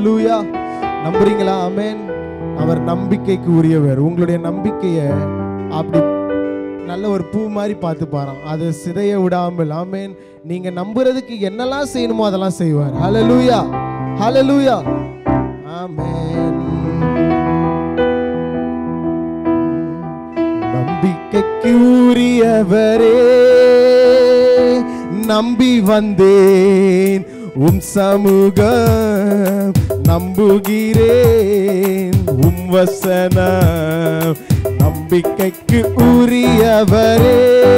ஹalleluya நம்புறீங்களா ஆமென் அவர் நம்பிக்கைக்கு உரியவர் உங்களுடைய நம்பிக்கையை அப்படி நல்ல ஒரு பூ மாதிரி பார்த்து பாராம் அதை சிதைய விடாமல் ஆமென் நீங்க நம்புறதுக்கு என்னெல்லாம் செய்யணுமோ அதெல்லாம் செய்வார் ஹalleluya ஹalleluya ஆமென் நம்பிக்கைக்கு உரியவரே நம்பி வந்தேன் உம் சமூகம் நம்புகிறேன் உம் வசனம் நம்பிக்கைக்கு உரியவரே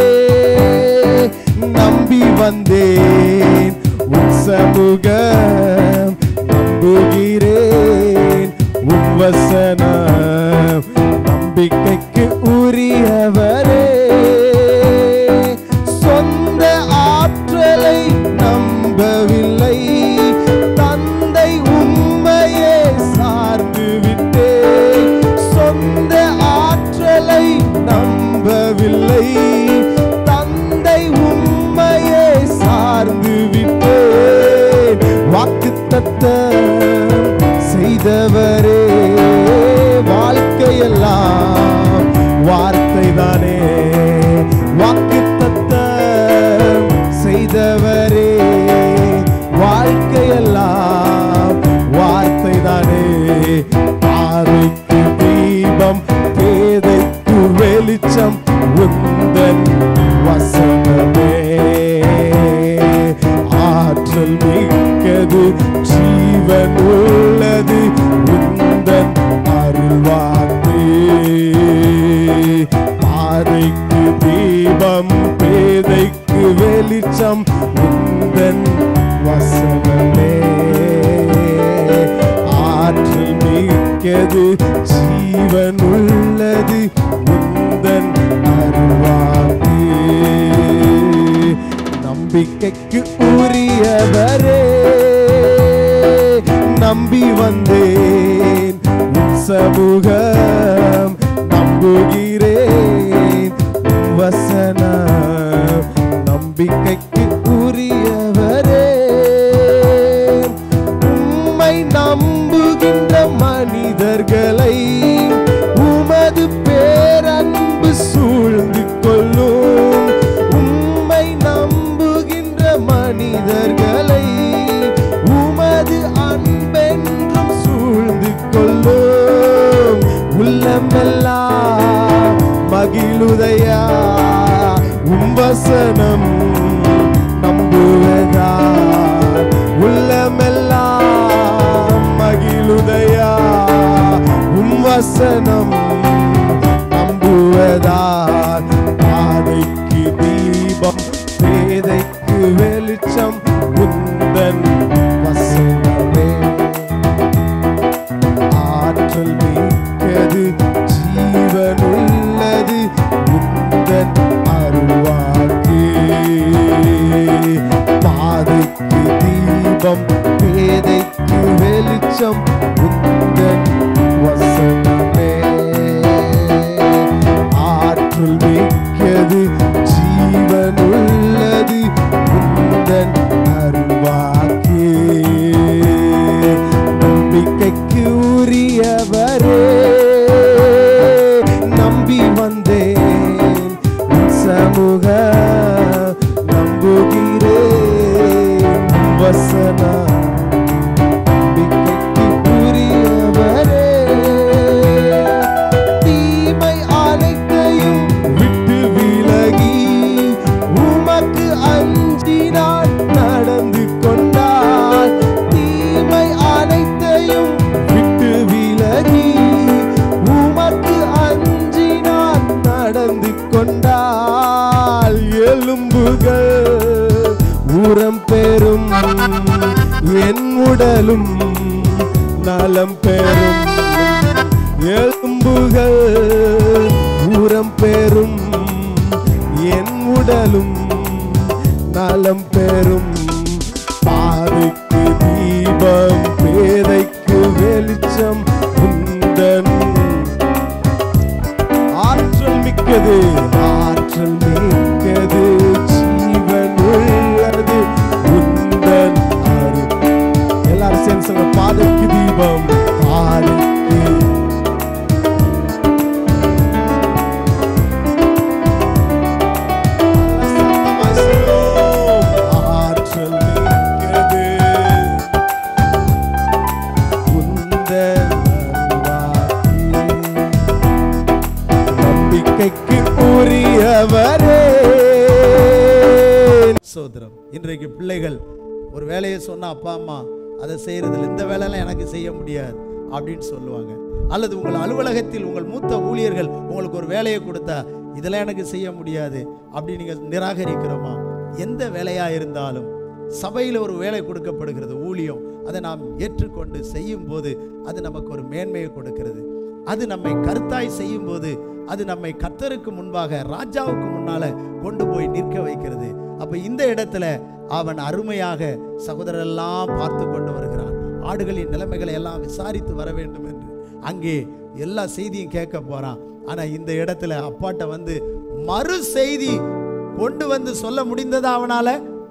நம்பி வந்தேன் உம் சமூகம் நம்புகிறேன் உம் வசனம் நம்பிக்கைக்கு உரியவரே சொந்த ஆற்றலை நம்பவில்லை தந்தை உண்மையே சார்ந்து விட்டேன் சொந்த ஆற்றலை நம்பவில்லை தந்தை உண்மையே சார்ந்து விட்டேன் வாக்குத்தத்தம் செய்தவரே வாழ்க்கையெல்லாம் வார்த்தை தானே வாக்குத்தத்தம் செய்தவரே வாழ்க்கையெல்லாம் வார்த்தை தானே பார்வைக்கு தீபம் பேதைக்கு வெளிச்சம் உந்தன் வசனமே ஆற்றல் மிக்கது ஜீவன் உள்ளது உந்தன் அருள்வாக்கு பாதைக்கு தீபம் பேதைக்கு வெளிச்சம் உந்தன் வசனமே ஆற்றல் மிக்கது ஜீவன் உள்ளது உந்தன் அருள்வாக்கு நம்பிக்கைக்கு உரியவரே நம்பி வந்தேன் உம் சமூகம் நம்புகிறேன் உம் வசனம் நம்பிக்கைக்கு உரியவரே உம்மை நம்புகின்ற மனிதர்களை உமது பேரன்பு சூழ்ந்து கொள்ளும் உம்மை நம்புகின்ற மனிதர்களை உமது அன்பென்றும் சூழ்ந்து கொள்ளும் உள்ளமெல்லாம் மகிழுதையா உம் வசனம் நம்புவதா உள்ளமெல்லாம் மகிழுதையா உம் வசனம் நம்புவதா பாதைக்கு தீபம் பேதைக்கு வெளிச்சம் உந்தன் வசனமே ஆற்றல் மிக்கது ஜீவனுள்ளது உந்தன் அருள்வாக்கு பாதைக்கு தீபம் பேதைக்கு வெளிச்சம் உந்தன் வசனமே ஆற்றல் மிக்கது ஜீவனுள்ளது உந்தன் அருள்வாக்கு நம்பிக்கைக்கு உரியவரே நம்பி வந்தேன் உன் சமூக நம்புகிறேன் உன் வசனம் நம்பிக்கைக்கு உரியவரே தீமை அனைத்தையும் விட்டு விலகி உமக்கு அஞ்சி நான் நடந்து கொண்டார் தீமை அனைத்தையும் விட்டு விலகி உமக்கு அஞ்சி நான் நடந்து கொண்டால் எலும்புகள் உரம் பெறும் என் உடலும் நலம் பெறும் எலும்புகள் உரம் பெறும் என் உடலும் நலம் பெறும் பாதைக்கு தீபம் பேதைக்கு வெளிச்சம் உந்தன் ஆற்றல் மிக்கது ஆற்றல் மிக்கது ஜீவன் உள்ளது உந்தன் அருள் எல்லாரும் சேர்ந்து சொல்லுங்க பாதைக்கு ஆளுக்கு ஆற்றல் மிக்கது உந்தன் அருள்வாக்கு. நம்பிக்கைக்கு உரியவரே சோதரம் இன்றைக்கு பிள்ளைகள் ஒரு வேலையை சொன்னா அப்பா அம்மா அதை செய்யறதில்ல இந்த வேலையெல்லாம் எனக்கு செய்ய முடியாது அப்படின்னு சொல்லுவாங்க அல்லது உங்கள் அலுவலகத்தில் உங்கள் மூத்த ஊழியர்கள் உங்களுக்கு ஒரு வேலையை கொடுத்தா இதெல்லாம் எனக்கு செய்ய முடியாது அப்படின்னு நீங்கள் நிராகரிக்கிறோமா எந்த வேலையா இருந்தாலும் சபையில் ஒரு வேலை கொடுக்கப்படுகிறது ஊழியம் அதை நாம் ஏற்றுக்கொண்டு செய்யும் போது அது நமக்கு ஒரு மேன்மையை கொடுக்கிறது அது நம்மை கருத்தாய் செய்யும் போது அது நம்மை கர்த்தருக்கு முன்பாக ராஜாவுக்கு முன்னால கொண்டு போய் நிற்க வைக்கிறது அப்ப இந்த இடத்துல அவன் அருமையாக சகோதரரெல்லாம் பார்த்து கொண்டு வருகிறான் ஆடுகளின் நிலைமைகளை எல்லாம் விசாரித்து வர வேண்டும் என்று அங்கே எல்லா செய்தியும் கேட்க போறான் ஆனா இந்த இடத்துல அப்பாட்ட வந்து மறு செய்தி கொண்டு வந்து சொல்ல முடிந்ததா அவனால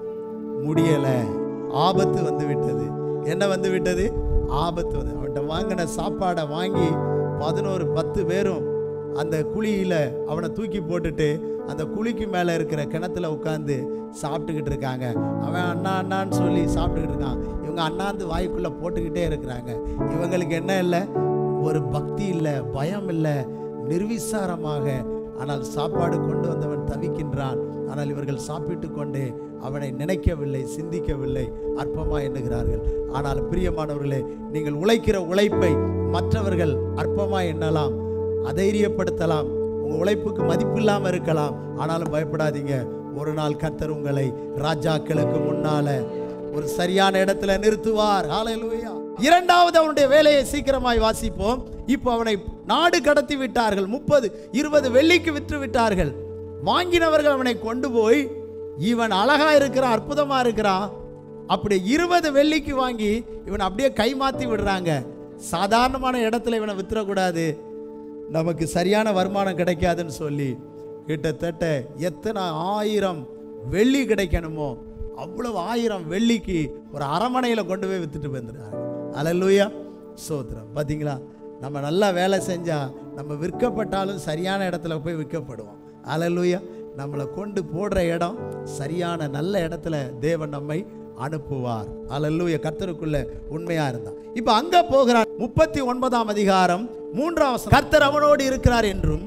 முடியல ஆபத்து வந்து விட்டது என்ன வந்து விட்டது ஆபத்து வந்து அவன்கிட்ட வாங்கின சாப்பாடை வாங்கி பதினோரு பத்து பேரும் அந்த குழியில அவனை தூக்கி போட்டுட்டு அந்த குழிக்கு மேலே இருக்கிற கிணத்துல உட்காந்து சாப்பிட்டுக்கிட்டு இருக்காங்க அவன் அண்ணா அண்ணான்னு சொல்லி சாப்பிட்டுக்கிட்டு இருக்கான் இவங்க அண்ணாந்து வாய்க்குள்ள போட்டுக்கிட்டே இருக்கிறாங்க இவங்களுக்கு என்ன இல்லை ஒரு பக்தி இல்லை பயம் இல்லை நிர்விசாரமாக ஆனால் சாப்பாடு கொண்டு வந்தவன் தவிக்கின்றான் ஆனால் இவர்கள் சாப்பிட்டு கொண்டே அவனை நினைக்கவில்லை சிந்திக்கவில்லை அற்பமா எண்ணுகிறார்கள் ஆனால் பிரியமானவர்களே நீங்கள் உழைக்கிற உழைப்பை மற்றவர்கள் அற்பமா எண்ணலாம் அதைரியப்படுத்தலாம் உங்க உழைப்புக்கு மதிப்பில்லாம இருக்கலாம் ஆனாலும் பயப்படாதீங்க ஒரு நாள் கர்த்தர் உங்களை ராஜாக்களுக்கு முன்னால ஒரு சரியான இடத்துல நிறுத்துவார் ஹalleluya இரண்டாவது அவனுடைய வேலையை சீக்கிரமாய் வாசிப்போம் இப்போ அவனை நாடு கடத்தி விட்டார்கள் முப்பது இருபது வெள்ளிக்கு விற்று விட்டார்கள் வாங்கினவர்கள் அவனை கொண்டு போய் இவன் அழகா இருக்கிறான் அற்புதமா இருக்கிறான் அப்படி இருபது வெள்ளிக்கு வாங்கி இவன் அப்படியே கைமாத்தி விடுறாங்க சாதாரணமான இடத்துல இவனை வித்துறக்கூடாது நமக்கு சரியான வருமானம் கிடைக்காதுன்னு சொல்லி கிட்டத்தட்ட எத்தனை ஆயிரம் வெள்ளி கிடைக்கணுமோ அவ்வளவு ஆயிரம் வெள்ளிக்கு ஒரு அரமனையில் கொண்டு போய் வித்துட்டு வந்துடுறாங்க அலல்லூயா சோத்திரம் பார்த்தீங்களா நம்ம நல்லா வேலை செஞ்சா நம்ம விற்கப்பட்டாலும் சரியான இடத்துல போய் விற்கப்படுவோம் அலல்லூயா நம்மளை கொண்டு போடுற இடம் சரியான நல்ல இடத்துல தேவன் நம்மை அனுப்புவார் அலல்லூயா கர்த்தருக்குள்ள உண்மையா இருந்தான் இப்போ அங்க போகிறான் முப்பத்தி ஒன்பதாம் அதிகாரம் மூன்றாம் வசனம். கர்த்தர் அவனோடு இருக்கிறார் என்றும்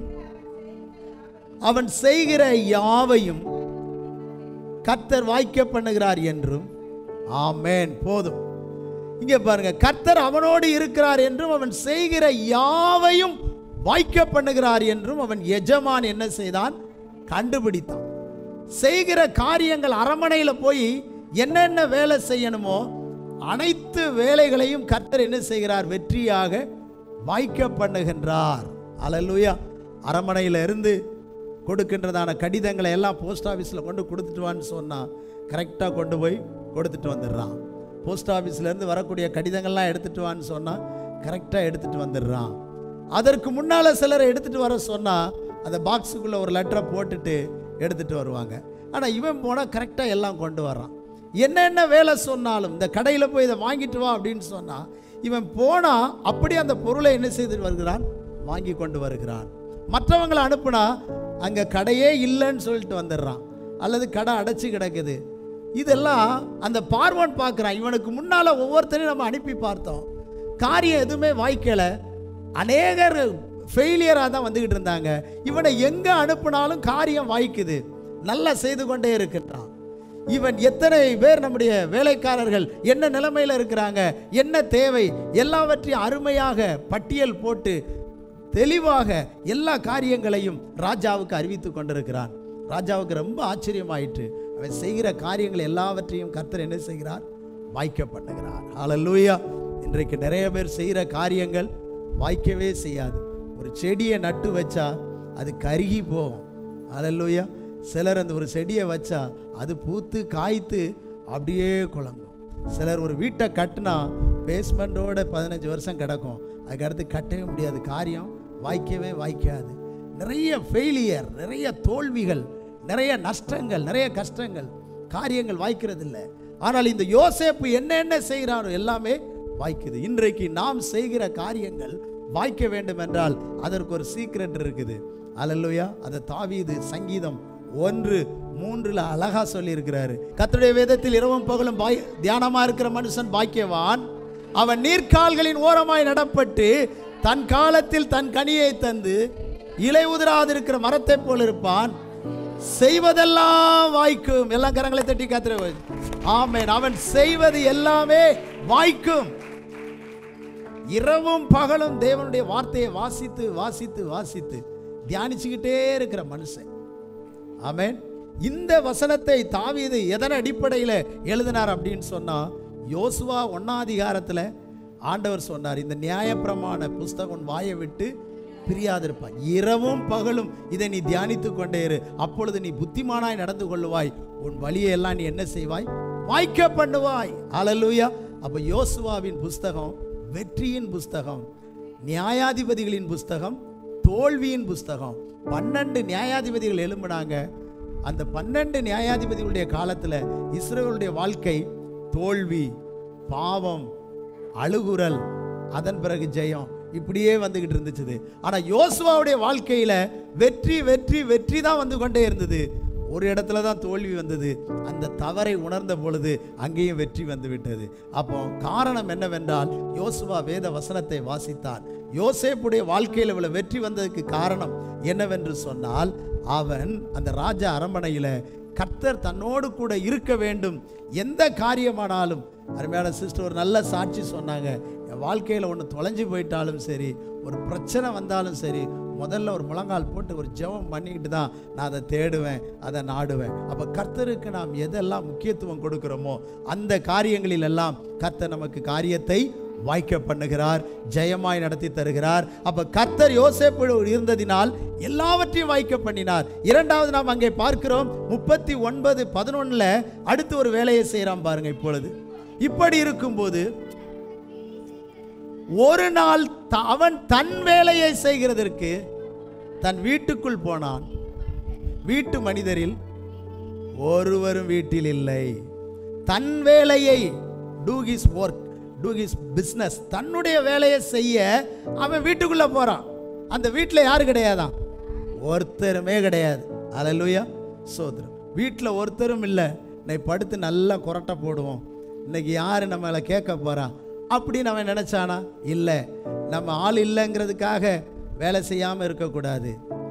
அவன் செய்கிற யாவையும் கர்த்தர் வாய்க்க பண்ணுகிறார் என்றும் ஆமென் போதும் இங்க பாருங்க கர்த்தர் அவனோடு இருக்கிறார் என்றும் அவன் செய்கிற யாவையும் வாய்க்க பண்ணுகிறார் என்றும் அவன் எஜமான் என்ன செய்தான் கண்டுபிடித்தான் செய்கிற காரியங்கள் அரமனையில் போய் என்னென்ன வேலை செய்யணுமோ அனைத்து வேலைகளையும் கர்த்தர் என்ன செய்கிறார் வெற்றியாக வாய்க்க பண்ணுகின்றார் அலலுயா அரமனையில் இருந்து கொடுக்கின்றதான கடிதங்களை எல்லாம் போஸ்ட் ஆஃபீஸில் கொண்டு கொடுத்துட்டு வான்னு சொன்னால் கரெக்டாக கொண்டு போய் கொடுத்துட்டு வந்துடுறான் போஸ்ட் ஆஃபீஸ்லேருந்து வரக்கூடிய கடிதங்கள்லாம் எடுத்துட்டு வான்னு சொன்னால் கரெக்டாக எடுத்துட்டு வந்துடுறான் அதற்கு முன்னால் சிலரை எடுத்துட்டு வர சொன்னால் அந்த பாக்ஸுக்குள்ளே ஒரு லெட்டரை போட்டுட்டு எடுத்துட்டு வருவாங்க ஆனால் இவன் போனால் கரெக்டாக எல்லாம் கொண்டு வர்றான் என்னென்ன வேலை சொன்னாலும் இந்த கடையில் போய் இதை வாங்கிட்டு வா அப்படின்னு சொன்னால் இவன் போனால் அப்படியே அந்த பொருளை என்ன செய்துட்டு வருகிறான் வாங்கி கொண்டு வருகிறான் மற்றவங்களை அனுப்புனா அங்கே கடையே இல்லைன்னு சொல்லிட்டு வந்துடுறான் அல்லது கடை அடைச்சி கிடக்குது இதெல்லாம் அந்த பார்வன் பார்க்குறான் இவனுக்கு முன்னால் ஒவ்வொருத்தரையும் நம்ம அனுப்பி பார்த்தோம் காரியம் எதுவுமே வாய்க்கலை அநேகர் ஃபெயிலியராக தான் வந்துக்கிட்டு இருந்தாங்க இவனை எங்கே அனுப்புனாலும் காரியம் வாய்க்குது நல்லா செய்து கொண்டே இருக்கின்றான் இவன் எத்தனை பேர் நம்முடைய வேலைக்காரர்கள் என்ன நிலைமையில் இருக்கிறாங்க என்ன தேவை எல்லாவற்றையும் அருமையாக பட்டியல் போட்டு தெளிவாக எல்லா காரியங்களையும் ராஜாவுக்கு அறிவித்து கொண்டிருக்கிறான் ராஜாவுக்கு ரொம்ப ஆச்சரியமாயிற்று அவன் செய்கிற காரியங்கள் எல்லாவற்றையும் கர்த்தர் என்ன செய்கிறார் வாய்க்க பண்ணுகிறார் ஹalleluya இன்றைக்கு நிறைய பேர் செய்கிற காரியங்கள் வாய்க்கவே செய்யாது ஒரு செடியை நட்டு வச்சா அது கருகி போகும் ஹalleluya சிலர் அந்த ஒரு செடியை வச்சா அது பூத்து காய்த்து அப்படியே குழங்கும் சிலர் ஒரு வீட்டை கட்டினா பேஸ்மெண்ட்டோட பதினஞ்சு வருஷம் கிடக்கும் அதுக்கடுத்து கட்டவே முடியாது காரியம் வாய்க்கவே வாய்க்காது நிறைய ஃபெயிலியர் நிறைய தோல்விகள் நிறைய நஷ்டங்கள் நிறைய கஷ்டங்கள் காரியங்கள் வாய்க்கிறது இல்லை ஆனால் இந்த யோசேப்பு என்னென்ன செய்கிறாரோ எல்லாமே வாய்க்குது இன்றைக்கு நாம் செய்கிற காரியங்கள் வாய்க்க வேண்டும் என்றால் அதற்கு ஒரு சீக்ரெட் இருக்குது அல்லேலூயா அதை தாவீது சங்கீதம் ஒன்று மூன்றுல அழகா சொல்லி இருக்கிறாரு கர்த்தருடைய வேதத்தில் இரவும் பகலும் பாய் தியானமா இருக்கிற மனுஷன் பாக்கியவான் அவன் நீர்க்கால்களின் ஓரமாய் நடப்பட்டு தன் காலத்தில் தன் கனியை தந்து இலை உதிராதிருக்கிற மரத்தை போல் இருப்பான் செய்வதெல்லாம் வாய்க்கும் எல்லாம் கரங்களை தட்டி காத்துற ஆமென் அவன் செய்வது எல்லாமே வாய்க்கும் இரவும் பகலும் தேவனுடைய வார்த்தையை வாசித்து வாசித்து வாசித்து தியானிச்சுக்கிட்டே இருக்கிற மனுஷன் ஆமென் இந்த வசனத்தை தாவீது எதன் அடிப்படையில் எழுதினார் அப்படின்னு சொன்னா யோசுவா ஒன்னாதிகாரத்துல ஆண்டவர் சொன்னார் இந்த நியாயப்பிரமாண புஸ்தகம் உன் வாயை விட்டு பிரியாதிருப்பாய் இரவும் பகலும் இதை நீ தியானித்துக் கொண்டே இரு அப்பொழுது நீ புத்திமானாய் நடந்து கொள்ளுவாய் உன் வழியை எல்லாம் நீ என்ன செய்வாய் வாய்க்க பண்ணுவாய் ஹalleluya அப்ப யோசுவாவின் புஸ்தகம் வெற்றியின் புஸ்தகம் நியாயாதிபதிகளின் புஸ்தகம் தோல்வியின் புஸ்தகம் பன்னெண்டு நியாயாதிபதிகள் எழும்பினாங்க அந்த பன்னெண்டு நியாயாதிபதிகளுடைய காலத்துல இஸ்ரேலுடைய வாழ்க்கை தோல்வி பாவம் அழுகுரல் அதன் பிறகு ஜெயம் இப்படியே வந்துகிட்டு இருந்துச்சு ஆனா யோசுவாவுடைய வாழ்க்கையில வெற்றி வெற்றி வெற்றி தான் வந்து கொண்டே இருந்தது ஒரு இடத்துல தான் தோல்வி வந்தது அந்த தவறை உணர்ந்த பொழுது அங்கேயும் வெற்றி வந்து விட்டது அப்போ காரணம் என்னவென்றால் யோசுவா வேத வசனத்தை வாசித்தான் யோசேப்புடைய வாழ்க்கையில் இவ்வளவு வெற்றி வந்ததுக்கு காரணம் என்னவென்று சொன்னால் அவன் அந்த ராஜா அரண்மனையில கர்த்தர் தன்னோடு கூட இருக்க வேண்டும் எந்த காரியமானாலும் அருமையான சிஸ்டர் ஒரு நல்ல சாட்சி சொன்னாங்க என் வாழ்க்கையில் ஒன்று தொலைஞ்சு போயிட்டாலும் சரி ஒரு பிரச்சனை வந்தாலும் சரி முதல்ல ஒரு முழங்கால் போட்டு ஒரு ஜெபம் பண்ணிக்கிட்டு தான் நான் அதை தேடுவேன் அதை நாடுவேன் அப்போ கர்த்தருக்கு நாம் எதெல்லாம் முக்கியத்துவம் கொடுக்கிறோமோ அந்த காரியங்களில் எல்லாம் கர்த்தர் நமக்கு காரியத்தை வாய்க்க பண்ணுகிறார் ஜெயமாய் நடத்தி தருகிறார் அப்ப கர்த்தர் யோசேப்போடு இருந்ததினால் எல்லாவற்றையும் வாய்க்க பண்ணினார் இரண்டாவது நாம் அங்கே பார்க்கிறோம் முப்பத்தி ஒன்பது பதினொன்னுல அடுத்து ஒரு வேலையை செய்கிறான் பாருங்க இப்பொழுது இப்படி இருக்கும்போது ஒரு நாள் த- அவன் தன் வேலையை செய்கிறதற்கு தன் வீட்டுக்குள் போனான் வீட்டு மனிதரில் ஒருவரும் வீட்டில் இல்லை தன் வேலையை do his work do his business தன்னுடைய வேலையை செய்ய அவன் வீட்டுக்குள்ள போறான் அந்த வீட்டில் யாரு கிடையாதான் ஒருத்தருமே கிடையாது அலலுயா சோதரம் வீட்டில் ஒருத்தரும் இல்லை இன்னைக்கு படுத்து நல்லா குரட்டை போடுவோம் இன்னைக்கு யார் நம்மளை கேட்க போறா அப்படின்னு அவன் நினைச்சானா இல்லை நம்ம ஆள் இல்லைங்கிறதுக்காக வேலை செய்யாமல் இருக்கக்கூடாது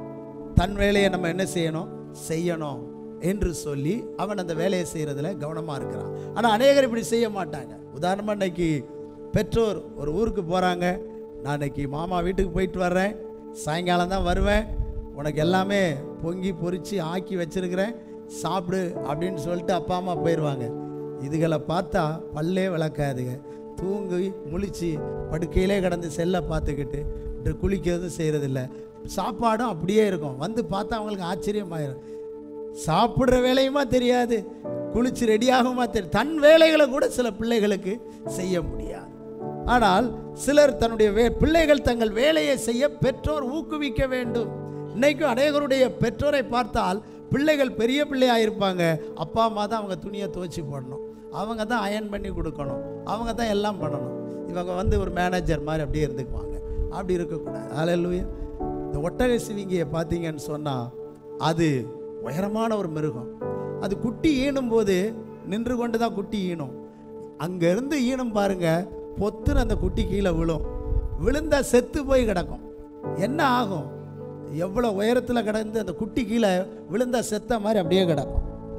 தன் வேலையை நம்ம என்ன செய்யணும் செய்யணும் என்று சொல்லி அவன் அந்த வேலையை செய்கிறதுல கவனமாக இருக்கிறான் ஆனால் அநேகர் இப்படி செய்ய மாட்டாங்க உதாரணமாக இன்னைக்கு பெற்றோர் ஒரு ஊருக்கு போகிறாங்க நான் இன்னைக்கு மாமா வீட்டுக்கு போயிட்டு வர்றேன் சாயங்காலம் தான் வருவேன் உனக்கு எல்லாமே பொங்கி பொரிச்சு ஆக்கி வச்சிருக்கிறேன் சாப்பிடு அப்படின்னு சொல்லிட்டு அப்பா அம்மா போயிடுவாங்க இதுகளை பார்த்தா பல்லே விளக்காதுங்க தூங்கி முழிச்சு படுக்கையிலே கிடந்து செல்லை பார்த்துக்கிட்டு இந்த குளிக்கிறதும் செய்கிறதில்ல சாப்பாடும் அப்படியே இருக்கும் வந்து பார்த்தா அவங்களுக்கு ஆச்சரியமாயிரும் சாப்பிட்ற வேலையுமா தெரியாது குளிச்சு ரெடியாகுமா தெரியும் தன் வேலைகளை கூட சில பிள்ளைகளுக்கு செய்ய முடியாது ஆனால் சிலர் தன்னுடைய வே பிள்ளைகள் தங்கள் வேலையை செய்ய பெற்றோர் ஊக்குவிக்க வேண்டும் இன்னைக்கும் அநேகருடைய பெற்றோரை பார்த்தால் பிள்ளைகள் பெரிய பிள்ளையாக இருப்பாங்க அப்பா அம்மா தான் அவங்க துணியை துவைச்சி போடணும் அவங்க தான் அயன் பண்ணி கொடுக்கணும் அவங்க தான் எல்லாம் பண்ணணும் இவங்க வந்து ஒரு மேனேஜர் மாதிரி அப்படியே இருந்துக்குவாங்க அப்படி இருக்கக்கூடாது ஹalleluya இந்த ஒட்டகை சிவிங்கியை பார்த்தீங்கன்னு சொன்னால் அது உயரமான ஒரு மிருகம் அது குட்டி ஈனும் போது நின்று கொண்டு தான் குட்டி ஈனும் அங்கேருந்து ஈனும் பாருங்க பொத்துன்னு அந்த குட்டி கீழே விழும் விழுந்தா செத்து போய் கிடக்கும் என்ன ஆகும் எவ்வளோ உயரத்தில் கிடந்து அந்த குட்டி கீழே விழுந்தா செத்த மாதிரி அப்படியே கிடக்கும்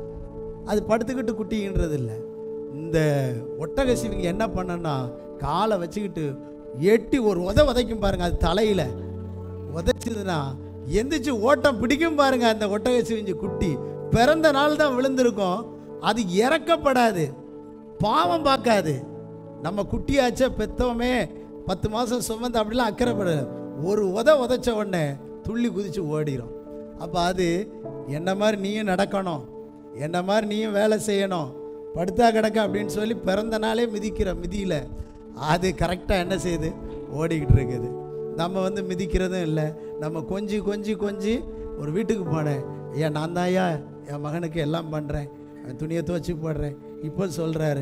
அது படுத்துக்கிட்டு குட்டின்றது இல்லை இந்த ஒட்டக சிவிங்க என்ன பண்ணனா காலை வச்சுக்கிட்டு எட்டி ஒரு உத உதைக்கும் பாருங்க அது தலையில உதைச்சதுன்னா எந்திரிச்சு ஓட்டம் பிடிக்கும் பாருங்க அந்த ஒட்டக சிவிஞ்சு குட்டி பிறந்த நாள் தான் விழுந்திருக்கும் அது இறக்கப்படாது பாவம் பார்க்காது நம்ம குட்டியாச்ச பெத்தவமே பத்து மாதம் சுமந்து அப்படிலாம் அக்கறைப்படாது ஒரு உத உதைச்ச உடனே துள்ளி குதிச்சு ஓடிடும் அப்போ அது என்ன மாதிரி நீயும் நடக்கணும் என்ன மாதிரி நீயும் வேலை செய்யணும் படுத்தா கிடக்க அப்படின்னு சொல்லி பிறந்த நாளே மிதிக்கிற மிதியில் அது கரெக்டாக என்ன செய்யுது ஓடிக்கிட்டு இருக்குது நம்ம வந்து மிதிக்கிறதும் இல்லை நம்ம கொஞ்சி கொஞ்சி கொஞ்சி ஒரு வீட்டுக்கு போனேன் ஐயா நான் தான் ஐயா என் மகனுக்கு எல்லாம் பண்ணுறேன் அவன் துணியை துவச்சி போடுறேன் இப்போ சொல்கிறாரு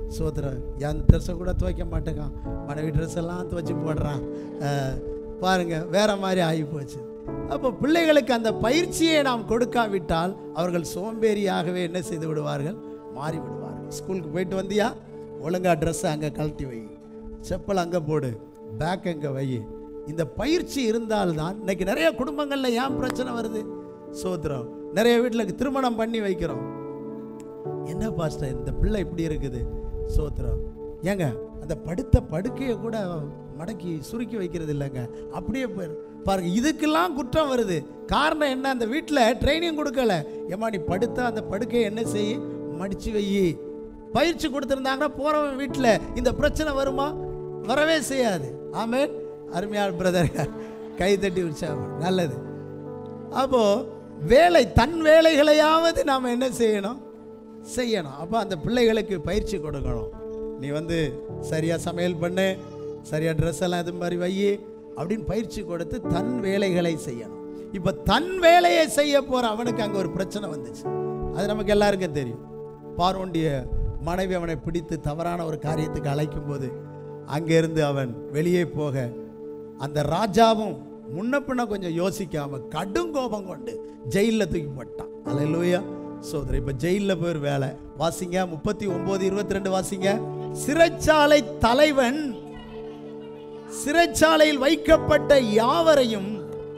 சோதரன் என் ட்ரெஸ்ஸை கூட துவைக்க மாட்டேங்கான் மனைவி ட்ரெஸ் எல்லாம் துவைச்சு போடுறான் அஹ், பாருங்க வேற மாதிரி ஆகி போச்சு அப்போ பிள்ளைகளுக்கு அந்த பயிற்சியை நாம் கொடுக்காவிட்டால் அவர்கள் சோம்பேறியாகவே என்ன செய்து விடுவார்கள் மாறி விடுவார்கள் ஸ்கூலுக்கு போயிட்டு வந்தியா ஒழுங்கா ட்ரெஸ்ஸை அங்கே கழட்டி வை செப்பல் அங்கே போடு பேக் அங்கே வை இந்த பயிற்சி இருந்தால்தான் இன்னைக்கு நிறைய குடும்பங்களில் ஏன் பிரச்சனை வருது சோத்திரம் நிறைய வீட்டில் திருமணம் பண்ணி வைக்கிறோம் என்ன பாஸ்டர் இந்த பிள்ளை இப்படி இருக்குது சோத்திரம் ஏங்க அந்த படுத்த படுக்கையை கூட மடக்கி சுருக்கி வைக்கிறது இல்லைங்க அப்படியே போயிரு பாருங்க இதுக்கெல்லாம் குற்றம் வருது காரணம் என்ன அந்த வீட்டில் ட்ரைனிங் கொடுக்கல ஏமா நீ படுத்தா அந்த படுக்கையை என்ன செய் மடிச்சு வை பயிற்சி கொடுத்துருந்தாங்கன்னா போறவன் வீட்டில் இந்த பிரச்சனை வருமா வரவே செய்யாது ஆமென் அருமையான பிரதர் கை தட்டி உற்சாகம் நல்லது அப்போ வேலை தன் வேலைகளையாவது நாம் என்ன செய்யணும் செய்யணும் அப்போ அந்த பிள்ளைகளுக்கு பயிற்சி கொடுக்கணும் நீ வந்து சரியாக சமையல் பண்ணு சரியாக ட்ரெஸ் எல்லாம் இது மாதிரி வை அப்படின்னு பயிற்சி கொடுத்து தன் வேலைகளை செய்யணும் இப்போ தன் வேலையை செய்ய போகிற அவனுக்கு அங்கே ஒரு பிரச்சனை வந்துச்சு அது நமக்கு எல்லாருக்கும் தெரியும் பார்வோண்டிய மனைவி அவனை பிடித்து தவறான ஒரு காரியத்துக்கு அழைக்கும் போது அங்கேருந்து அவன் வெளியே போக அந்த ராஜாவும் முன்ன பின்ன கொஞ்சம் யோசிக்காம கடும் கோபம் கொண்டு ஜெயிலில் தூக்கி போட்டான் அல்லையா சோதரி இப்போ ஜெயிலில் போய் ஒரு வேலை வாசிங்க முப்பத்தி ஒன்பது இருபத்தி ரெண்டு வாசிங்க சிறைச்சாலை தலைவன் சிறைச்சாலையில் வைக்கப்பட்ட யாவரையும்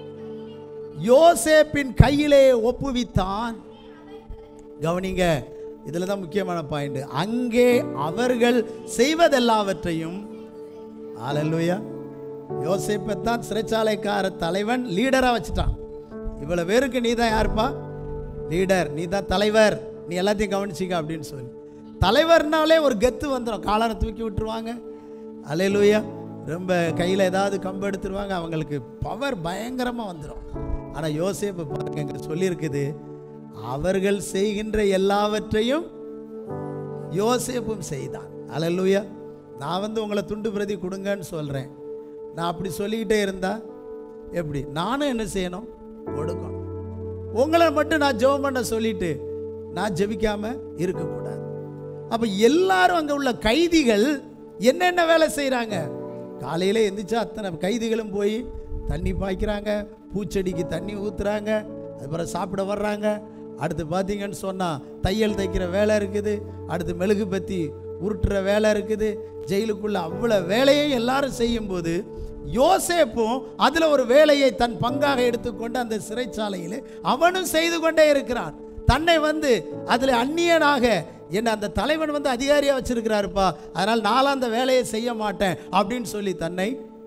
யோசேப்பின் கையிலே ஒப்புவித்தான் கவனிங்க இதில் தான் முக்கியமான பாயிண்ட் அங்கே அவர்கள் செய்வதெல்லாவற்றையும் ஆலல்லுயா யோசேப்பை தான் சிறைச்சாலைக்கார தலைவன் லீடராக வச்சுட்டான் இவ்வளோ பேருக்கு நீ தான் யாருப்பா லீடர் நீ தான் தலைவர் நீ எல்லாத்தையும் கவனிச்சிக்க அப்படின்னு சொல்லி தலைவர்னாலே ஒரு கெத்து வந்துடும் காலரை தூக்கி விட்டுருவாங்க அலையலூயா ரொம்ப கையில் ஏதாவது கம்பு எடுத்துருவாங்க அவங்களுக்கு பவர் பயங்கரமாக வந்துடும் ஆனால் யோசேப்பு பாருங்க இங்க சொல்லியிருக்குது அவர்கள் செய்கின்ற எல்லாவற்றையும் யோசேப்பும் செய்தான் அலலுயா நான் வந்து உங்களை துண்டு பிரதி கொடுங்கன்னு சொல்கிறேன் நான் அப்படி சொல்லிக்கிட்டே இருந்தா எப்படி நானும் என்ன செய்யணும் கொடுக்கணும் உங்களை மட்டும் நான் ஜெபம் பண்ண சொல்லிட்டு நான் ஜெபிக்காம இருக்கக்கூடாது அப்போ எல்லாரும் அங்கே உள்ள கைதிகள் என்னென்ன வேலை செய்கிறாங்க காலையில் எந்திரிச்சா அத்தனை கைதிகளும் போய் தண்ணி பாய்க்கிறாங்க பூச்செடிக்கு தண்ணி ஊற்றுறாங்க அதுக்கப்புறம் சாப்பிட வர்றாங்க அடுத்து பார்த்தீங்கன்னு சொன்னால் தையல் தைக்கிற வேலை இருக்குது அடுத்து மெழுகு பத்தி உருட்டுற வேலை இருக்குது ஜெயிலுக்குள்ள அவ்வளோ வேலையும் எல்லாரும் செய்யும்போது யோசேப்பும் அதில் ஒரு வேலையை தன் பங்காக எடுத்துக்கொண்டு அந்த சிறைச்சாலையில் அவனும் செய்து கொண்டே இருக்கிறான் தன்னை வந்து அதில் அந்நியனாக என்ன அந்த தலைவன் வந்து அதிகாரியாக வச்சிருக்கிறாருப்பா அதனால் நானும் அந்த வேலையை செய்ய மாட்டேன் அப்படின்னு சொல்லி தன்னை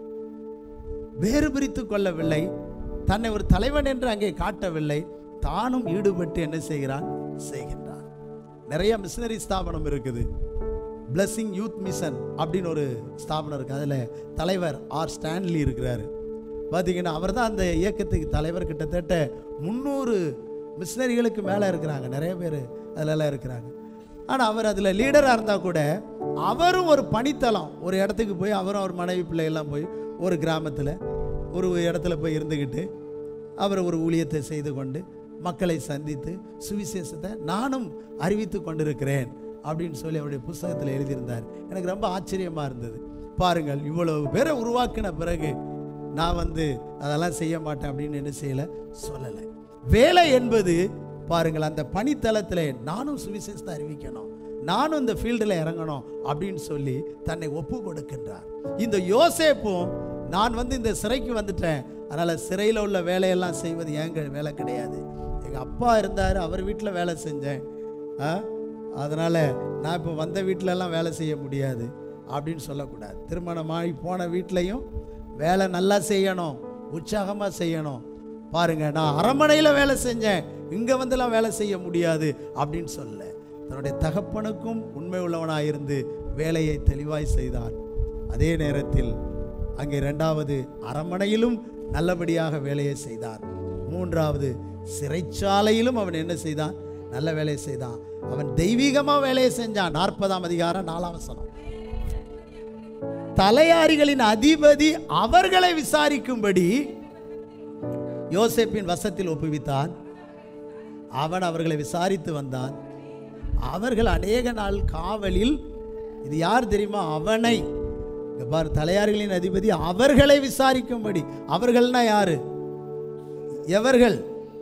வேறு பிரித்து கொள்ளவில்லை தன்னை ஒரு தலைவன் என்று அங்கே காட்டவில்லை தானும் ஈடுபட்டு என்ன செய்கிறான் செய்கின்றான் நிறைய மிஷினரி ஸ்தாபனம் இருக்குது blessing யூத் மிஷன் அப்படின்னு ஒரு ஸ்தாபனம் இருக்குது அதில் தலைவர் ஆர் ஸ்டான்லி இருக்கிறாரு பார்த்தீங்கன்னா அவர் தான் அந்த இயக்கத்துக்கு தலைவர் கிட்டத்தட்ட முந்நூறு மிஷினரிகளுக்கு மேலே இருக்கிறாங்க நிறைய பேர் அதிலெல்லாம் இருக்கிறாங்க ஆனால் அவர் அதில் லீடராக இருந்தால் கூட அவரும் ஒரு பணித்தளம் ஒரு இடத்துக்கு போய் அவரும் அவர் மனைவி பிள்ளையெல்லாம் போய் ஒரு கிராமத்தில் ஒரு இடத்துல போய் இருந்துக்கிட்டு அவர் ஒரு ஊழியத்தை செய்து கொண்டு மக்களை சந்தித்து சுவிசேஷத்தை நானும் அறிவித்து கொண்டிருக்கிறேன் அப்படின்னு சொல்லி அவருடைய புஸ்தகத்தில் எழுதியிருந்தார் எனக்கு ரொம்ப ஆச்சரியமாக இருந்தது பாருங்கள் இவ்வளவு பேரை உருவாக்கின பிறகு நான் வந்து அதெல்லாம் செய்ய மாட்டேன் அப்படின்னு என்ன செய்யலை சொல்லலை வேலை என்பது பாருங்கள் அந்த பணித்தளத்தில் நானும் சுவிசேஷத்தை அறிவிக்கணும் நானும் இந்த ஃபீல்டில் இறங்கணும் அப்படின்னு சொல்லி தன்னை ஒப்பு கொடுக்கின்றார் இந்த யோசேப்பும் நான் வந்து இந்த சிறைக்கு வந்துட்டேன் அதனால் சிறையில் உள்ள வேலையெல்லாம் செய்வது ஏங்க வேலை கிடையாது எங்கள் அப்பா இருந்தார் அவர் வீட்டில் வேலை செஞ்சேன் ஆ அதனால் நான் இப்போ வந்த வீட்டிலலாம் வேலை செய்ய முடியாது அப்படின்னு சொல்லக்கூடாது திருமணமாகி போன வீட்லேயும் வேலை நல்லா செய்யணும் உற்சாகமாக செய்யணும் பாருங்க நான் அரண்மனையில் வேலை செஞ்சேன் இங்கே வந்துலாம் வேலை செய்ய முடியாது அப்படின்னு சொல்ல தன்னுடைய தகப்பனுக்கும் உண்மை உள்ளவனாக இருந்து வேலையை தெளிவாய் செய்தான் அதே நேரத்தில் அங்கே இரண்டாவது அரண்மனையிலும் நல்லபடியாக வேலையை செய்தான் மூன்றாவது சிறைச்சாலையிலும் அவன் என்ன செய்தான் நல்ல வேலையை செய்தான் அவன் தெய்வீகமாக வேலையை செஞ்சான் நாற்பதாம் அதிகாரம் நாலாம் வசனம் தலையாரிகளின் அதிபதி அவர்களை விசாரிக்கும்படி யோசேப்பின் வசத்தில் ஒப்புவித்தான் அவன் அவர்களை விசாரித்து வந்தான் அவர்கள் அநேக நாள் காவலில் இது யார் தெரியுமா அவனை இங்க பாரு தலையார்களின் அதிபதி அவர்களை விசாரிக்கும்படி அவர்கள்னா யாரு எவர்கள்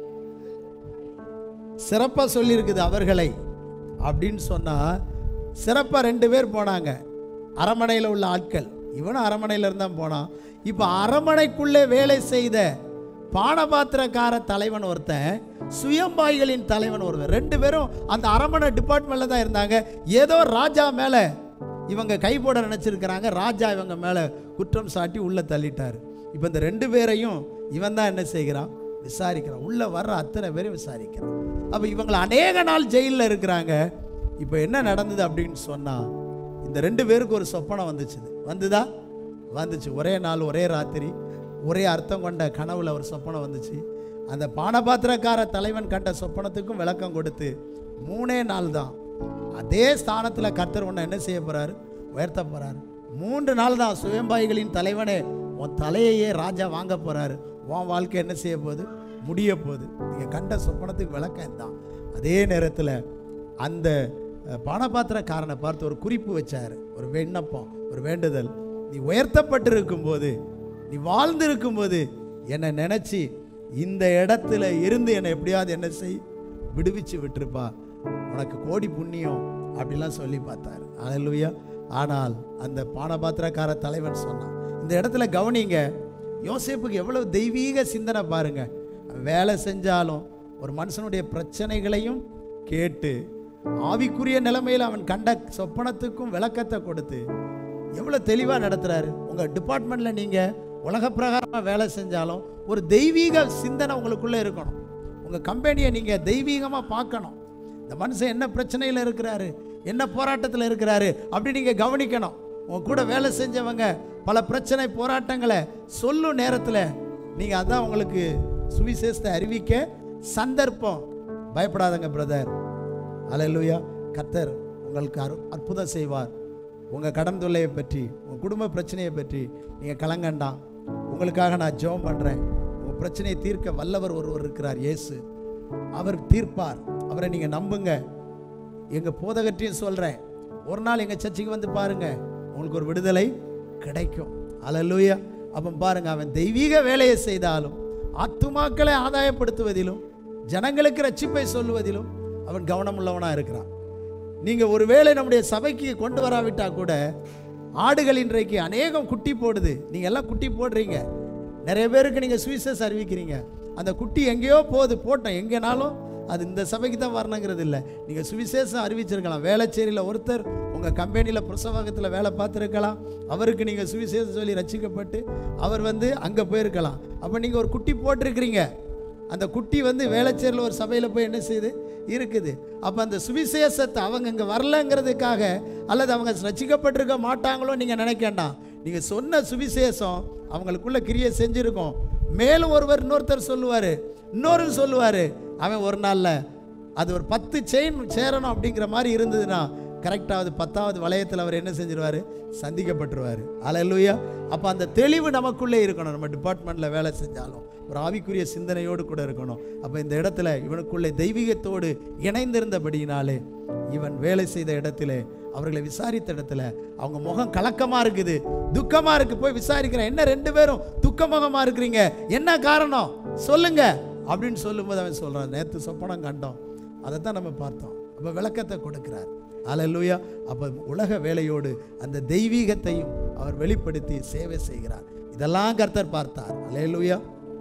சிறப்பா சொல்லியிருக்குது அவர்களை அப்படின்னு சொன்னா சிறப்பா ரெண்டு பேர் போனாங்க அரமனையில் உள்ள ஆட்கள் இவனும் அரமனையில் இருந்தான் போனான் இப்போ அரமனைக்குள்ளே வேலை செய்த பானபாத்திரக்கார தலைவன் ஒருத்தன் சுயம்பாய்களின் தலைவன் ஒருத்தன் ரெண்டு பேரும் அந்த அரமனை டிபார்ட்மெண்ட்ல தான் இருந்தாங்க ஏதோ ராஜா மேலே இவங்க கை போட நினச்சிருக்கிறாங்க ராஜா இவங்க மேலே குற்றம் சாட்டி உள்ளே தள்ளிட்டார் இப்போ இந்த ரெண்டு பேரையும் இவன் தான் என்ன செய்கிறான் விசாரிக்கிறான் உள்ளே வர்ற அத்தனை பேரையும் விசாரிக்கிறான் அப்போ இவங்களை அநேக நாள் ஜெயிலில் இருக்கிறாங்க இப்போ என்ன நடந்தது அப்படின்னு சொன்னால் இந்த ரெண்டு பேருக்கு ஒரு சொப்பனம் வந்துச்சுது வந்துதா வந்துச்சு ஒரே நாள் ஒரே ராத்திரி ஒரே அர்த்தம் கொண்ட கனவுல ஒரு சொப்பனம் வந்துச்சு அந்த பானபாத்திரக்கார தலைவன் கண்ட சொப்பனத்துக்கும் விளக்கம் கொடுத்து மூணே நாள் தான் அதே ஸ்தானத்தில் கர்த்தர் உன்னை என்ன செய்ய போறாரு உயர்த்த போறாரு மூன்று நாள் தான் சுயம்பாய்களின் தலைவனே உன் தலையையே ராஜா வாங்க போறாரு உன் வாழ்க்கை என்ன செய்ய போகுது முடிய போகுது நீங்க கண்ட சொப்பனத்துக்கு விளக்கம் தான் அதே நேரத்தில் அந்த அஹ், பானபாத்திரக்காரனை பார்த்து ஒரு குறிப்பு வச்சாரு ஒரு விண்ணப்பம் ஒரு வேண்டுதல் நீ உயர்த்தப்பட்டிருக்கும் போது நீ வாழ்ந்திருக்கும் போது என்னை நினைச்சு இந்த இடத்துல இருந்து என்னை எப்படியாவது என்ன செய் விடுவிச்சு விட்டுருப்பா உனக்கு கோடி புண்ணியம் அப்படிலாம் சொல்லி பார்த்தாரு அலலுயா ஆனால் அந்த பானபாத்திரக்கார தலைவன் சொன்னான் இந்த இடத்துல கவனிங்க யோசேப்புக்கு எவ்வளவு தெய்வீக சிந்தனை பாருங்க வேலை செஞ்சாலும் ஒரு மனுஷனுடைய பிரச்சனைகளையும் கேட்டு ஆவிக்குரிய நிலைமையில் அவன் கண்ட சொப்பனத்துக்கும் விளக்கத்தை கொடுத்து எவ்வளோ தெளிவாக நடத்துறாரு உங்கள் டிபார்ட்மெண்ட்டில் நீங்கள் உலக பிரகாரமாக வேலை செஞ்சாலும் ஒரு தெய்வீக சிந்தனை உங்களுக்குள்ளே இருக்கணும் உங்கள் கம்பெனியை நீங்கள் தெய்வீகமாக பார்க்கணும் இந்த மனுஷன் என்ன பிரச்சனையில் இருக்கிறாரு என்ன போராட்டத்தில் இருக்கிறாரு அப்படி நீங்கள் கவனிக்கணும் உங்க கூட வேலை செஞ்சவங்க பல பிரச்சனை போராட்டங்களை சொல்லும் நேரத்தில் நீங்கள் அதான் உங்களுக்கு சுவிசேஷத்தை அறிவிக்க சந்தர்ப்பம் பயப்படாதங்க பிரதர் அலையலுயா கர்த்தர் உங்களுக்கு அரு அற்புதம் செய்வார் உங்கள் கடன் தொல்லையை பற்றி உங்கள் குடும்ப பிரச்சனையை பற்றி நீங்கள் கலங்கண்டாம் உங்களுக்காக நான் ஜெபம் பண்ணுறேன் உங்கள் பிரச்சனையை தீர்க்க வல்லவர் ஒருவர் இருக்கிறார் இயேசு அவர் தீர்ப்பார் அவரை நீங்கள் நம்புங்க எங்கள் போதகற்றையும் சொல்கிறேன் ஒரு நாள் எங்கள் சர்ச்சுக்கு வந்து பாருங்க உங்களுக்கு ஒரு விடுதலை கிடைக்கும் அலலூயா அப்போ பாருங்க அவன் தெய்வீக வேலையை செய்தாலும் ஆத்துமாக்களை ஆதாயப்படுத்துவதிலும் ஜனங்களுக்கு ரட்சிப்பை சொல்லுவதிலும் அவன் கவனமுள்ளவனாக இருக்கிறான் நீங்கள் ஒருவேளை நம்முடைய சபைக்கு கொண்டு வராவிட்டா கூட ஆடுகள் இன்றைக்கு அநேகம் குட்டி போடுது நீங்கள் எல்லாம் குட்டி போடுறீங்க நிறைய பேருக்கு நீங்கள் சுவிசஸ் அறிவிக்கிறீங்க அந்த குட்டி எங்கேயோ போகுது போட்டோம் எங்கேனாலும் அது இந்த சபைக்கு தான் வரணுங்கிறது இல்லை நீங்கள் சுவிசேஷம் அறிவிச்சிருக்கலாம் வேளச்சேரியில் ஒருத்தர் உங்கள் கம்பெனியில் பிரசவகத்தில் வேலை பார்த்துருக்கலாம் அவருக்கு நீங்கள் சுவிசேஷம் சொல்லி ரட்சிக்கப்பட்டு அவர் வந்து அங்கே போயிருக்கலாம் அப்போ நீங்கள் ஒரு குட்டி போட்டிருக்கிறீங்க அந்த குட்டி வந்து வேளச்சேரியில் ஒரு சபையில் போய் என்ன செய்யுது இருக்குது அப்போ அந்த சுவிசேஷத்தை அவங்க இங்கே வரலங்கிறதுக்காக அல்லது அவங்க ரசிக்கப்பட்டிருக்க மாட்டாங்களோ நீங்கள் நினைக்க வேண்டாம் நீங்கள் சொன்ன சுவிசேஷம் அவங்களுக்குள்ள கிரியை செஞ்சுருக்கோம் மேலும் ஒருவர் இன்னொருத்தர் சொல்லுவார் இன்னொரு சொல்லுவார் அவன் ஒரு நாளில் அது ஒரு பத்து செயின் சேரணும் அப்படிங்கிற மாதிரி இருந்ததுன்னா கரெக்டாவது பத்தாவது வளையத்தில் அவர் என்ன செஞ்சிருவார் சந்திக்கப்பட்டுருவார் அலையலுயா அப்போ அந்த தெளிவு நமக்குள்ளே இருக்கணும் நம்ம டிபார்ட்மெண்ட்டில் வேலை செஞ்சாலும் ஒரு ஆவிக்குரிய சிந்தனையோடு கூட இருக்கணும் அப்போ இந்த இடத்துல இவனுக்குள்ளே தெய்வீகத்தோடு இணைந்திருந்தபடியினாலே இவன் வேலை செய்த இடத்திலே அவர்களை விசாரித்த இடத்துல அவங்க முகம் கலக்கமாக இருக்குது துக்கமாக இருக்கு போய் விசாரிக்கிறேன் என்ன ரெண்டு பேரும் துக்க முகமாக இருக்கிறீங்க என்ன காரணம் சொல்லுங்க அப்படின்னு சொல்லும்போது அவன் சொல்கிறான் நேற்று சொப்பனம் கண்டோம் அதை தான் நம்ம பார்த்தோம் அப்போ விளக்கத்தை கொடுக்கிறார் அலலுயா அப்போ உலக வேலையோடு அந்த தெய்வீகத்தையும் அவர் வெளிப்படுத்தி சேவை செய்கிறார் இதெல்லாம் கர்த்தர் பார்த்தார் அலையலுயா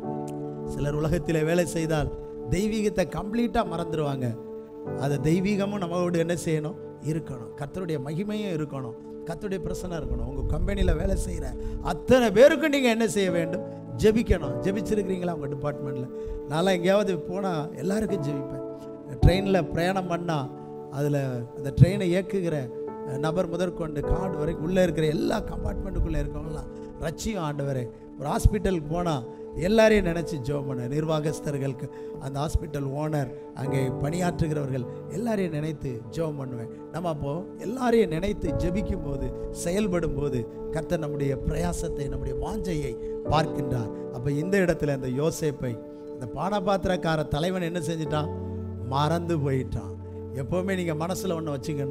சிலர் உலகத்தில் வேலை செய்தால் தெய்வீகத்தை கம்ப்ளீட்டாக மறந்துடுவாங்க அது தெய்வீகமும் நம்மளோடு என்ன செய்யணும் இருக்கணும் கர்த்தருடைய மகிமையும் இருக்கணும் கர்த்தருடைய பிரசனம் இருக்கணும் உங்கள் கம்பெனியில் வேலை செய்கிற அத்தனை பேருக்கும் நீங்கள் என்ன செய்ய வேண்டும் ஜெபிக்கணும் ஜெபிச்சிருக்கிறீங்களா உங்கள் டிபார்ட்மெண்ட்டில் நான்லாம் எங்கேயாவது போனால் எல்லாருக்கும் ஜெபிப்பேன் ட்ரெயினில் பிரயாணம் பண்ணால் அதில் அந்த ட்ரெயினை இயக்குகிற நபர் முதற்கொண்டு கார்டு வரைக்கும் உள்ளே இருக்கிற எல்லா கம்பார்ட்மெண்ட்டுக்குள்ளே இருக்கவங்களாம் ரட்சியம் ஆண்டவரே ஒரு ஹாஸ்பிட்டலுக்கு போனால் எல்லாரையும் நினச்சி ஜோம் பண்ண நிர்வாகஸ்தர்களுக்கு அந்த ஹாஸ்பிட்டல் ஓனர் அங்கே பணியாற்றுகிறவர்கள் எல்லாரையும் நினைத்து ஜோம் பண்ணுவேன் நம்ம அப்போது எல்லாரையும் நினைத்து ஜெபிக்கும் போது செயல்படும் போது கர்த்தர் நம்முடைய பிரயாசத்தை நம்முடைய வாஞ்சையை பார்க்கின்றார் அப்போ இந்த இடத்துல இந்த யோசேப்பை இந்த பானபாத்திரக்கார தலைவன் என்ன செஞ்சிட்டான் மறந்து போயிட்டான் எப்போவுமே நீங்கள் மனசில் ஒன்று வச்சுக்கணும்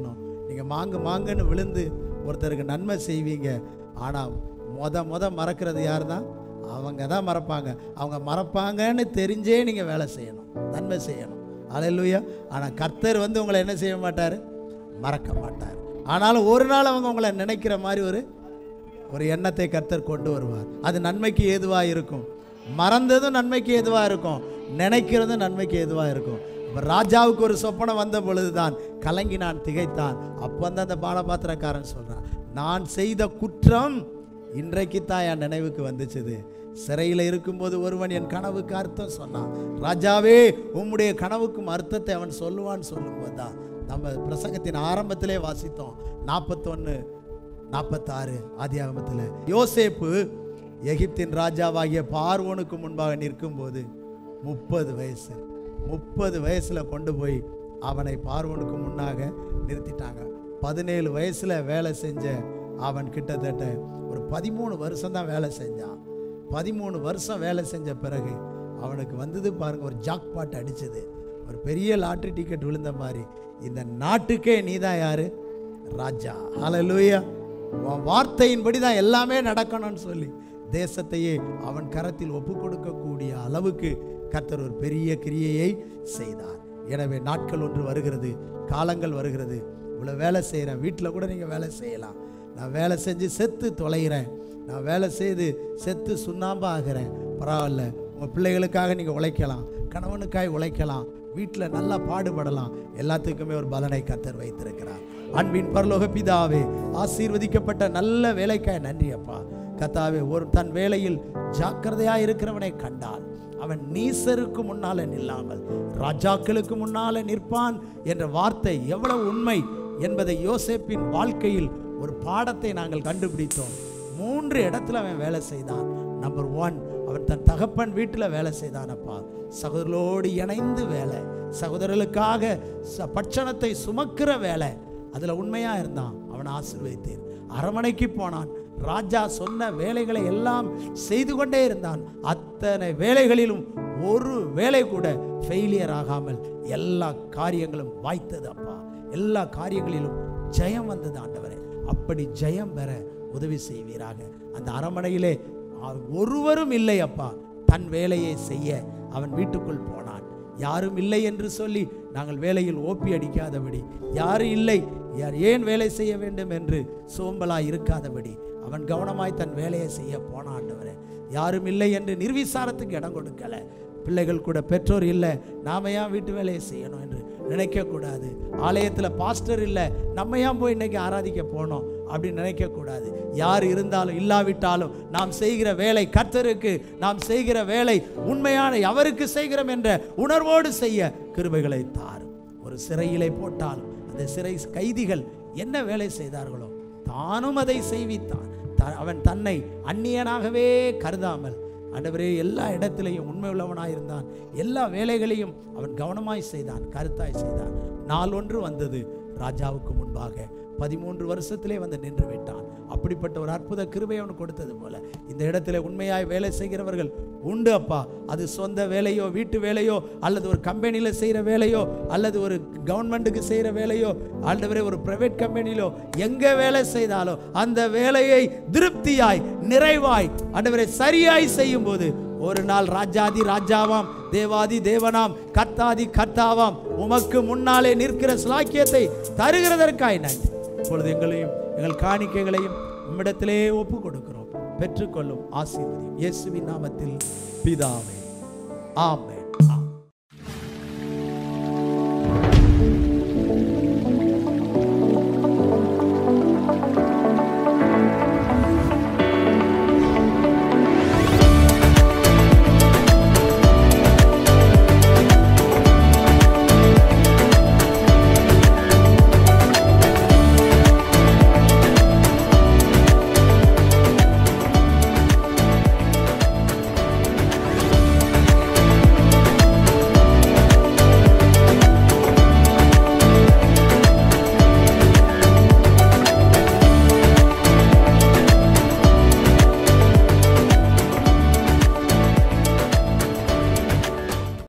நீங்கள் மாங்கு மாங்குன்னு விழுந்து ஒருத்தருக்கு நன்மை செய்வீங்க ஆனால் மொத மொத மறக்கிறது யார் தான் அவங்க தான் மறப்பாங்க அவங்க மறப்பாங்கன்னு தெரிஞ்சே நீங்கள் வேலை செய்யணும் நன்மை செய்யணும் அலையிலுயா ஆனால் கர்த்தர் வந்து உங்களை என்ன செய்ய மாட்டார் மறக்க மாட்டார் ஆனாலும் ஒரு நாள் அவங்க உங்களை நினைக்கிற மாதிரி ஒரு ஒரு எண்ணத்தை கர்த்தர் கொண்டு வருவார் அது நன்மைக்கு ஏதுவாக இருக்கும் மறந்ததும் நன்மைக்கு ஏதுவாக இருக்கும் நினைக்கிறதும் நன்மைக்கு ஏதுவாக இருக்கும் அப்ப ராஜாவுக்கு ஒரு சொப்பனம் வந்த பொழுதுதான் கலங்கி நான் திகைத்தான் அப்போ வந்து அந்த பானபாத்திரக்காரன் சொல்றான் நான் செய்த குற்றம் இன்றைக்கு தான் என் நினைவுக்கு வந்துச்சுது சிறையில் இருக்கும்போது ஒருவன் என் கனவுக்கு அர்த்தம் சொன்னான் ராஜாவே உம்முடைய கனவுக்கும் அர்த்தத்தை அவன் சொல்லுவான்னு சொல்லும்போது தான் நம்ம பிரசங்கத்தின் ஆரம்பத்திலே வாசித்தோம் நாற்பத்தொன்று நாற்பத்தாறு ஆதியாகமத்தில் யோசேப்பு எகிப்தின் ராஜாவாகிய பார்வோனுக்கு முன்பாக நிற்கும்போது முப்பது வயசு முப்பது வயசில் கொண்டு போய் அவனை பார்வோனுக்கு முன்னாக நிறுத்திட்டாங்க பதினேழு வயசில் வேலை செஞ்ச அவன் கிட்டத்தட்ட ஒரு பதிமூணு வருஷம் தான் வேலை செஞ்சான் பதிமூணு வருஷம் வேலை செஞ்ச பிறகு அவனுக்கு வந்தது பாருங்க ஒரு ஜாக்பாட் அடிச்சது ஒரு பெரிய லாட்ரி டிக்கெட் விழுந்த மாதிரி இந்த நாட்டுக்கே நீதான் யாரு ராஜா ஹalleluya உன் வார்த்தையின்படி தான் எல்லாமே நடக்கணும்னு சொல்லி தேசத்தையே அவன் கரத்தில் ஒப்பு கொடுக்கக்கூடிய அளவுக்கு கர்த்தர் ஒரு பெரிய கிரியையை செய்தார் எனவே நாட்கள் ஒன்று வருகிறது காலங்கள் வருகிறது இவ்வளோ வேலை செய்கிறேன் வீட்டில் கூட நீங்கள் வேலை செய்யலாம் நான் வேலை செஞ்சு செத்து தொலைகிறேன் நான் வேலை செய்து செத்து சுண்ணாம்பா ஆகிறேன் பரவாயில்ல உங்கள் பிள்ளைகளுக்காக நீங்கள் உழைக்கலாம் கணவனுக்காய் உழைக்கலாம் வீட்டில் நல்லா பாடுபடலாம் எல்லாத்துக்குமே ஒரு பலனை கத்தர் வைத்திருக்கிறார் அன்பின் பரலோக பிதாவே ஆசீர்வதிக்கப்பட்ட நல்ல வேலைக்காய் நன்றி அப்பா கத்தாவே ஒரு தன் வேலையில் ஜாக்கிரதையா இருக்கிறவனை கண்டால் அவன் நீசருக்கு முன்னால நில்லாமல் ராஜாக்களுக்கு முன்னால நிற்பான் என்ற வார்த்தை எவ்வளவு உண்மை என்பதை யோசேப்பின் வாழ்க்கையில் ஒரு பாடத்தை நாங்கள் கண்டுபிடித்தோம் மூன்று இடத்துல அவன் வேலை செய்தான் நம்பர் ஒன் அவன் தன் தகப்பன் வீட்டில் வேலை செய்தானப்பா சகோதரர்களோடு இணைந்து வேலை சகோதரர்களுக்காக ச- பட்சணத்தை சுமக்கிற வேலை அதில் உண்மையாக இருந்தான் அவனை ஆசீர்வதித்தேன் அரமனைக்கு போனான் ராஜா சொன்ன வேலைகளை எல்லாம் செய்து கொண்டே இருந்தான் அத்தனை வேலைகளிலும் ஒரு வேலை கூட ஃபெயிலியர் ஆகாமல் எல்லா காரியங்களும் வாய்த்தது அப்பா எல்லா காரியங்களிலும் ஜெயம் வந்தது ஆண்டவரே அப்படி ஜெயம் பெற உதவி செய்வீராக அந்த அரமனையிலே அவன் ஒருவரும் இல்லை அப்பா தன் வேலையை செய்ய அவன் வீட்டுக்குள் போனான் யாரும் இல்லை என்று சொல்லி நாங்கள் வேலையில் ஓப்பி அடிக்காதபடி யாரும் இல்லை யார் ஏன் வேலை செய்ய வேண்டும் என்று சோம்பலாய் இருக்காதபடி அவன் கவனமாய் தன் வேலையை செய்ய போனான் ஆண்டவரே யாரும் இல்லை என்று நிர்விசாரத்துக்கு இடம் கொடுக்கல பிள்ளைகள் கூட பெற்றோர் இல்லை நாம ஏன் வீட்டு வேலையை செய்யணும் என்று நினைக்கக்கூடாது ஆலயத்தில் பாஸ்டர் இல்லை நம்ம ஏன் போய் இன்னைக்கு ஆராதிக்க போனோம் அப்படின்னு நினைக்கக்கூடாது யார் இருந்தாலும் இல்லாவிட்டாலும் நாம் செய்கிற வேலை கர்த்தருக்கு நாம் செய்கிற வேலை உண்மையான எவருக்கு செய்கிறோம் என்ற உணர்வோடு செய்ய கிருபைகளை தாரும் ஒரு சிறையிலே போட்டாலும் அந்த சிறை கைதிகள் என்ன வேலை செய்தார்களோ தானும் அதை செய்வித்தான் த- அவன் தன்னை அந்நியனாகவே கருதாமல் ஆண்டவரே எல்லா இடத்திலையும் உண்மை உள்ளவனாய் இருந்தான் எல்லா வேலைகளையும் அவன் கவனமாய் செய்தான் கருத்தாய் செய்தான் நாள் ஒன்று வந்தது ராஜாவுக்கு முன்பாக பதிமூன்று வருஷத்திலே வந்து நின்று விட்டான் அப்படிப்பட்ட ஒரு அற்புத கிருபை அவன் கொடுத்தது போல இந்த இடத்துல உண்மையாய் வேலை செய்கிறவர்கள் உண்டு அப்பா அது சொந்த வேலையோ வீட்டு வேலையோ அல்லது ஒரு கம்பெனியில் செய்கிற வேலையோ அல்லது ஒரு கவர்மெண்ட்டுக்கு செய்கிற வேலையோ ஆண்டவரே ஒரு பிரைவேட் கம்பெனியிலோ எங்கே வேலை செய்தாலோ அந்த வேலையை திருப்தியாய் நிறைவாய் ஆண்டவரை சரியாய் செய்யும்போது ஒரு நாள் ராஜாதி ராஜாவாம் தேவாதி தேவனாம் கர்த்தாதி கர்த்தாவாம் உமக்கு முன்னாலே நிற்கிற சிலாக்கியத்தை தருகிறதற்காய் நன்றி இப்பொழுது எங்களையும் எங்கள் காணிக்கைகளையும் உம்மிடத்திலே ஒப்பு கொடுக்கிறோம் பெற்றுக்கொள்ளும் ஆசீர்வதி இயேசுவின் நாமத்தில் பிதாவே ஆமென்